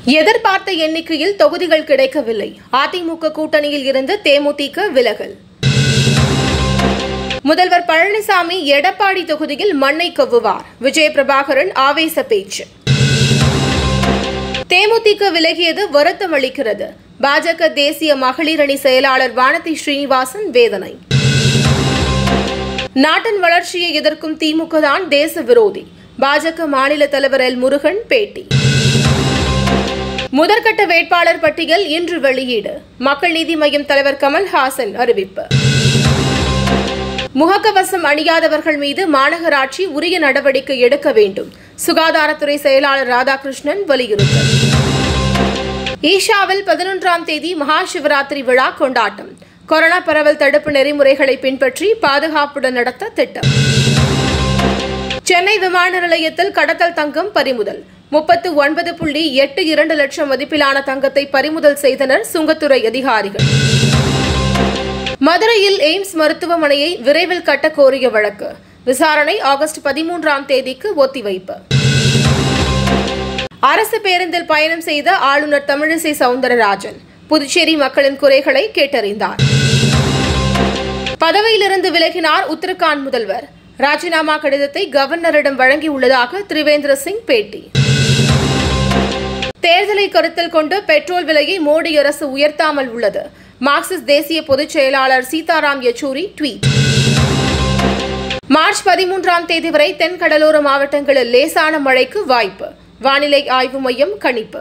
எதிர்பார்த்த எண்ணிக்கையில் தொகுதிகள் கிடைக்கவில்லை அதிமுக கூட்டணியில் இருந்து தேமுதிக விலகல் முதல்வர் பழனிசாமி எடப்பாடி தொகுதியில் மண்ணை கவ்வுவார் விஜய பிரபாகரன் ஆவேச பேச்சு தேமுதிக விலகியது வருத்தம் அளிக்கிறது பாஜக தேசிய மகளிர் அணி செயலாளர் வானதி ஸ்ரீனிவாசன் வேதனை நாட்டின் வளர்ச்சியை எதிர்க்கும் திமுக தான் தேச விரோதி பாஜக மாநில தலைவர் எல் முருகன் பேட்டி முதற்கட்ட வேட்பாளர் பட்டியல் இன்று வெளியீடு மக்கள் நீதி மய்யம் தலைவர் கமல்ஹாசன் அறிவிப்பு முகக்கவசம் அணியாதவர்கள் மீது மாநகராட்சி உரிய நடவடிக்கை எடுக்க வேண்டும் சுகாதாரத்துறை செயலாளர் ராதாகிருஷ்ணன் வலியுறுத்தல் ஈஷாவில் பதினொன்றாம் தேதி மகா சிவராத்திரி விழா கொண்டாட்டம் கொரோனா பரவல் தடுப்பு நெறிமுறைகளை பின்பற்றி பாதுகாப்புடன் நடத்த திட்டம் சென்னை விமான நிலையத்தில் கடத்தல் தங்கம் பறிமுதல் முப்பத்து ஒன்பது புள்ளி எட்டு இரண்டு லட்சம் மதிப்பிலான தங்கத்தை பறிமுதல் செய்தனர் சுங்கத்துறை அதிகாரிகள் மதுரையில் எய்ம்ஸ் மருத்துவமனையை விரைவில் கட்ட கோரிய வழக்கு விசாரணை ஆகஸ்ட் பதிமூன்றாம் தேதிக்கு ஒத்திவைப்பு அரசு பேருந்தில் பயணம் செய்த ஆளுநர் தமிழிசை சவுந்தரராஜன் புதுச்சேரி மக்களின் குறைகளை கேட்டறிந்தார் பதவியிலிருந்து விலகினார் உத்தரகாண்ட் முதல்வர் ராஜினாமா கடிதத்தை கவர்னரிடம் வழங்கியுள்ளதாக திரிவேந்திர சிங் பேட்டி தேர்தலை கருத்தில் கொண்டு பெட்ரோல் விலையை மோடி அரசு உயர்த்தாமல் உள்ளது மார்க்சிஸ்ட் தேசிய பொதுச் செயலாளர் சீதாராம் யெச்சூரி ட்வீட் மார்ச் பதிமூன்றாம் தேதி வரை தென் கடலோர மாவட்டங்களில் லேசான மழைக்கு வாய்ப்பு வானிலை ஆய்வு மையம் கணிப்பு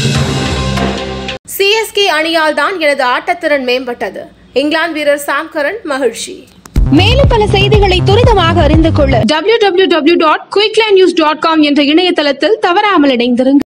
சிஎஸ்கே அணியால் தான் எனது ஆட்டத்திறன் மேம்பட்டது இங்கிலாந்து வீரர் சாம் கரன் மகிழ்ச்சி மேலும் பல செய்திகளை துரிதமாக அறிந்து கொள்ள www.quicklindnews.com என்ற இணையதளத்தில் தவறாமல் இணைந்திருங்கள்